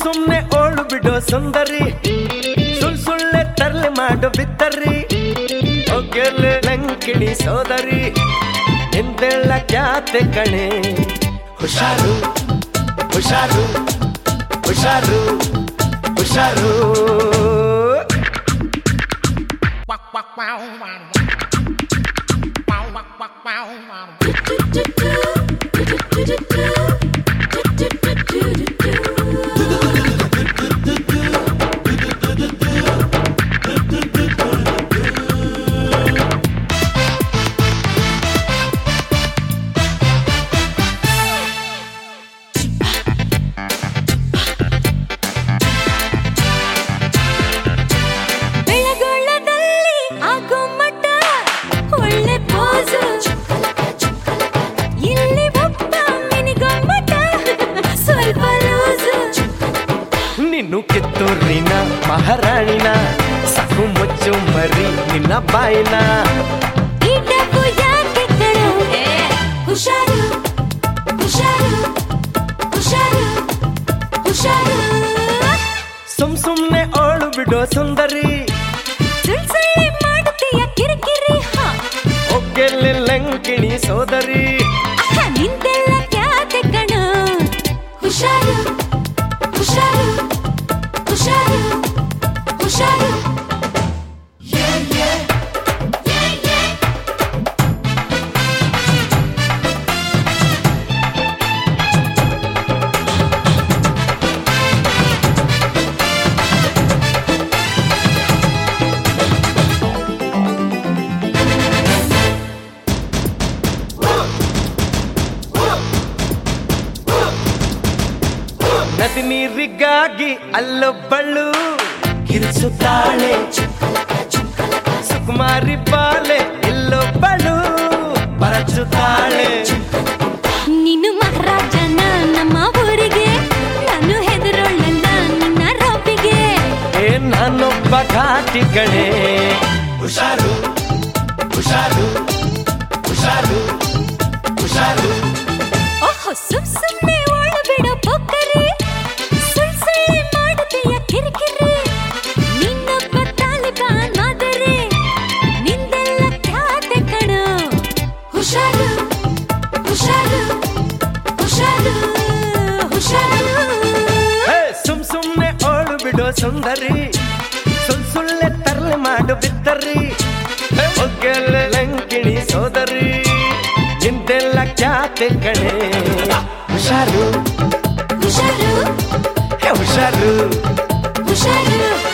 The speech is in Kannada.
ಸುಮ್ನೆ ಓಳು ಬಿಡೋ ಸುಂದರಿ ಸುಳ್ ಸುಳ್ಳೆ ತರ್ಲೆ ಮಾಡೋ ಬಿತ್ತರಿ ಒಗ್ಗೆಲೆ ಲಂಕಿಣಿ ಸೋದರಿ ಎಂದೆಲ್ಲ ಖ್ಯಾತೆ ಕಣೆ ಹುಷಾರು ಹುಷಾರು ಹುಷಾರು ಹುಷಾರು ಬೆಳಗೊಳ್ಳದಲ್ಲಿ ಆಗೋ ಮಟ್ಟ ಒಳ್ಳೆ ಪೋಸು ಇಲ್ಲಿ ಒಬ್ಬ ಮಿನಿಗೊಮ್ಮಟ ಸ್ವಲ್ಪ ಲೂಸು ನಿನ್ನು ಕಿತ್ತೂರಿನ ಮಹಾರಾಣಿನ ಸಾಕು ಮುಚ್ಚು ಮರಿ ನಿನ್ನ ಬಾಯಿನ ಈ ಡಬ್ಬು ಯಾಕೆ ಕಣೋ? ಹುಷಾರು ಹುಷಾರು ಹುಷಾರು ಹುಷಾರು ಸುಮ್ ಸುಮ್ನೆ ಓಳು ಬಿಡೋ ಸುಂದರಿ ಸುಳ್ ಸುಳ್ಳೆ ಮಾಡುತ್ತೀಯ ಕಿರಿಕಿರಿ ಹಾ ಒಗ್ಗೆಲೆ ಲಂಕಿಣಿ ಸೋದರಿ ಅಹ, ನಿಂದೆಲ್ಲ ಖ್ಯಾತೆ ಕಣ ಹುಷಾರು ಹುಷಾರು ಹುಷಾರು ಹುಷಾರು ನದಿ ನೀರಿಗಾಗಿ ಅಲ್ಲೊಬ್ಬಳು ಕಿರಿಸುತ್ತಾಳೆ ಸುಕುಮಾರಿ ಬಾಲೆ ಇಲ್ಲೊಬ್ಬಳು ಪರಚುತ್ತಾಳೆ ನೀನು ಮಹಾರಾಜನ ನಮ್ಮ ಊರಿಗೆ ನಾನು ಹೆದರೋಳಲ್ಲ ನಿನ್ನ ರೋಪಿಗೆ ಏ ನಾನೊಬ್ಬ ಘಾಟಿ ಕಣೆ ಹುಷಾರು ಹುಷಾರು ಹುಷಾರು ಹುಷಾರು ಓಹೋ ಸುಮ್ ಸುಮ್ನೆ ಒಳ ಬಿಡೋ ಪೊಕ್ಕರಿ ಸುಳ್ ಸುಳ್ಳೆ ಮಾಡುತ್ತೀಯ ಕಿರಿಕಿರಿ ನಿನ್ನೊಬ್ಬ ತಾಲಿಬಾನ್ ಮಾದರಿ ನಿಂದೆಲ್ಲ ಖ್ಯಾತೆ ಕಣ ಹುಷಾರು ಹುಷಾರು ಹುಷಾರು ಹುಷಾರು ಹೇ, ಸುಮ್ ಸುಮ್ನೆ ಓಳು ಬಿಡೋ ಸುಂದರಿ ಸುಳ್ ಸುಳ್ಳೆ ತರ್ಲೆ ಮಾಡು ಬಿತ್ತರಿ ಒಗ್ಗೆಲೆ ಲಂಕಿಣಿ ಸೋದರಿ ಇಂದೆಲ್ಲ ಖ್ಯಾತೆ ಕಣೆ ಹುಷಾರು ಹುಷಾರು ಹೇ ಹುಷಾರು ಹುಷಾರು